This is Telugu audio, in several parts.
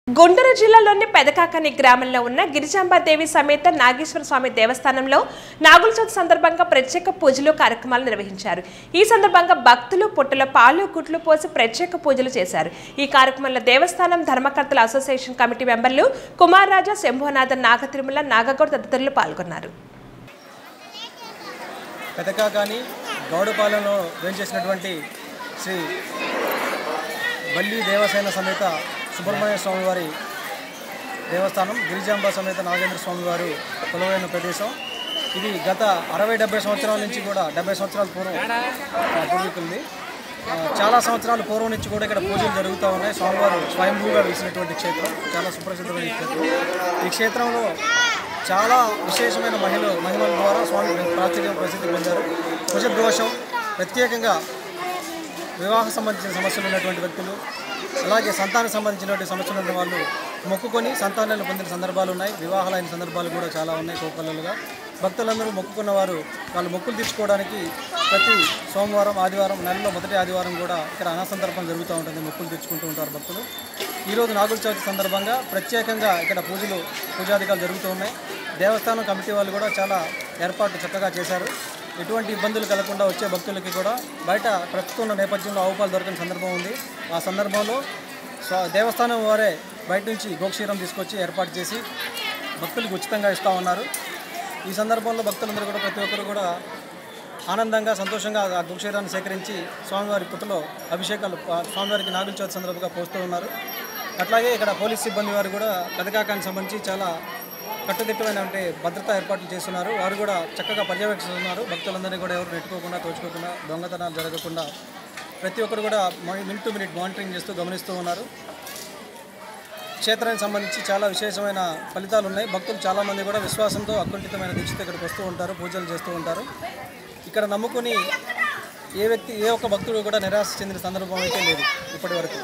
గుంటూరు జిల్లాలోని పెదకాకని గ్రామంలో ఉన్న గిరిజాంబాదేవి సమేత నాగేశ్వర స్వామి దేవస్థానంలో నాగుల చవితి సందర్భంగా ప్రత్యేక పూజలు కార్యక్రమాలు నిర్వహించారు ఈ సందర్భంగా భక్తులు పుట్టల పాలు గుట్లు పోసి ప్రత్యేక పూజలు చేశారు ఈ కార్యక్రమంలో దేవస్థానం ధర్మకర్తల అసోసియేషన్ కమిటీ మెంబర్లు కుమార్ రాజా శంభునాథన్ నాగ తిరుమల నాగగౌడ్ తదితరులు పాల్గొన్నారు పెదకాకాని గౌడపాలెంలో వేంచేసినటువంటి శ్రీ బల్లి దేవసేన సమేత సుబ్రహ్మణ్య స్వామి వారి దేవస్థానం గిరిజాంబ సమేత నాగేంద్ర స్వామి వారు కొలువైన ప్రదేశం ఇది గత అరవై డెబ్బై సంవత్సరాల నుంచి కూడా డెబ్బై సంవత్సరాల పూర్వం ఆ, పూర్వీకులది ఆ, చాలా సంవత్సరాల పూర్వం నుంచి కూడా ఇక్కడ పూజలు జరుగుతూ ఉన్నాయి స్వామివారు స్వయంభూగా వెలిసినటువంటి క్షేత్రం చాలా సుప్రసిద్ధమైన క్షేత్రం ఈ క్షేత్రంలో చాలా విశేషమైన మహిళలు మహిమల ద్వారా స్వామి ప్రాచుర్యం ప్రసిద్ధి పొందారు కుజ దోషం ప్రత్యేకంగా వివాహ సంబంధించిన సమస్యలు ఉన్నటువంటి వ్యక్తులు అలాగే సంతానం సంబంధించినటువంటి సమస్యలు ఉన్న వాళ్ళు మొక్కుకొని సంతానాలను పొందిన సందర్భాలు ఉన్నాయి వివాహాలైన సందర్భాలు కూడా చాలా ఉన్నాయి కోకొల్లలుగా భక్తులందరూ మొక్కుకున్న వారు వాళ్ళు మొక్కులు తీర్చుకోవడానికి ప్రతి సోమవారం ఆదివారం నెలలో మొదటి ఆదివారం కూడా ఇక్కడ అన్న సందర్భం జరుగుతూ ఉంటుంది మొక్కులు తెచ్చుకుంటూ ఉంటారు భక్తులు ఈరోజు నాగుల చవితి సందర్భంగా ప్రత్యేకంగా ఇక్కడ పూజలు పూజాధికారులు జరుగుతూ ఉన్నాయి దేవస్థానం కమిటీ వాళ్ళు కూడా చాలా ఏర్పాట్లు చక్కగా చేశారు ఎటువంటి ఇబ్బందులు కలగకుండా వచ్చే భక్తులకి కూడా బయట ప్రస్తుతం ఉన్న నేపథ్యంలో ఆవుపాలు దొరకని సందర్భం ఉంది ఆ సందర్భంలో స్వ దేవస్థానం వారే బయట నుంచి గోక్షీరం తీసుకొచ్చి ఏర్పాటు చేసి భక్తులకు ఉచితంగా ఇస్తూ ఉన్నారు ఈ సందర్భంలో భక్తులందరూ కూడా ప్రతి ఒక్కరు కూడా ఆనందంగా సంతోషంగా ఆ గోక్షీరాన్ని సేకరించి స్వామివారి పుట్టలో అభిషేకాలు ఆ స్వామివారికి నాగుల చవితి సందర్భంగా పోస్తూ ఉన్నారు అట్లాగే ఇక్కడ పోలీస్ సిబ్బంది వారు కూడా పెదకాకానికి సంబంధించి చాలా కట్టుదిట్టమైన అంటే భద్రతా ఏర్పాట్లు చేస్తున్నారు వారు కూడా చక్కగా పర్యవేక్షిస్తున్నారు భక్తులందరినీ కూడా ఎవరు నెట్టుకోకుండా తోచుకోకుండా దొంగతనాలు జరగకుండా ప్రతి ఒక్కరు కూడా మినిట్ టు మినిట్ మానిటరింగ్ చేస్తూ గమనిస్తూ ఉన్నారు క్షేత్రానికి సంబంధించి చాలా విశేషమైన ఫలితాలు ఉన్నాయి భక్తులు చాలామంది కూడా విశ్వాసంతో అకుంఠితమైన దీక్షతో ఇక్కడికి వస్తూ ఉంటారు పూజలు చేస్తూ ఉంటారు ఇక్కడ నమ్ముకుని ఏ వ్యక్తి ఏ ఒక్క భక్తుడు కూడా నిరాశ చెందిన సందర్భం అయితే లేదు ఇప్పటి వరకు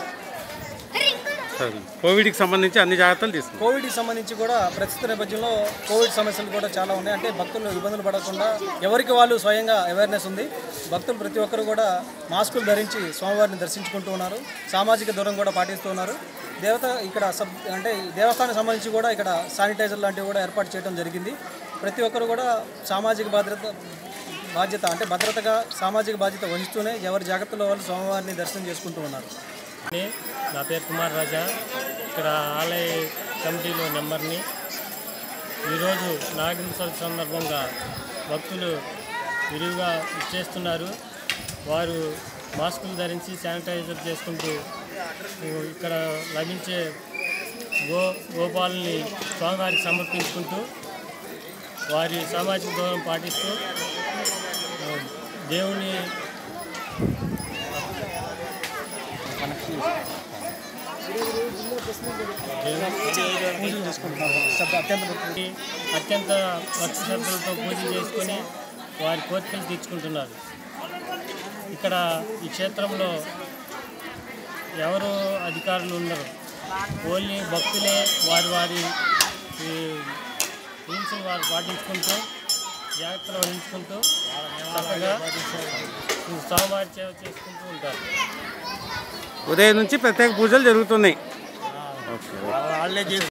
సరే కోవిడ్కి సంబంధించి అన్ని జాగ్రత్తలు తీసుకున్నాం కోవిడ్కి సంబంధించి కూడా ప్రస్తుత నేపథ్యంలో కోవిడ్ సమస్యలు కూడా చాలా ఉన్నాయి అంటే భక్తులు ఇబ్బందులు పడకుండా ఎవరికి వాళ్ళు స్వయంగా అవేర్నెస్ ఉంది భక్తులు ప్రతి ఒక్కరు కూడా మాస్కులు ధరించి స్వామివారిని దర్శించుకుంటూ ఉన్నారు సామాజిక దూరం కూడా పాటిస్తూ ఉన్నారు దేవత ఇక్కడ సబ్ అంటే ఈ దేవస్థానానికి సంబంధించి కూడా ఇక్కడ శానిటైజర్ లాంటివి కూడా ఏర్పాటు చేయడం జరిగింది ప్రతి ఒక్కరు కూడా సామాజిక భద్రత బాధ్యత అంటే భద్రతగా సామాజిక బాధ్యత వహిస్తూనే ఎవరి జాగ్రత్తలో వాళ్ళు స్వామివారిని దర్శనం చేసుకుంటూ ఉన్నారు ని. నా పేరు కుమార్ రాజా ఇక్కడ ఆలయ కమిటీలో నెంబర్ని ఈరోజు నాగేశ్వర సందర్భంగా భక్తులు విరివిగా ఇచ్చేస్తున్నారు వారు మాస్కులు ధరించి శానిటైజర్ చేసుకుంటూ ఇక్కడ లభించే గో గోపాలని స్వామివారికి సమర్పించుకుంటూ వారి సామాజిక దూరం పాటిస్తూ ఆ, దేవుని శబ్ద- అత్యంత భక్తులు ఈ అత్యంత భక్తి శ్రద్ధలతో పూజలు చేసుకొని వారి కోరికలు తీర్చుకుంటున్నారు ఇక్కడ ఈ క్షేత్రంలో ఎవరు అధికారులు ఉండరు ఓన్లీ భక్తులే వారి వారి రూల్స్ని వారు పాటించుకుంటూ జాగ్రత్తలు వహించుకుంటూ చక్కగా స్వామివారి సేవ చేసుకుంటూ ఉంటారు ఉదయం నుంచి ప్రత్యేక పూజలు జరుగుతున్నాయి ఓకే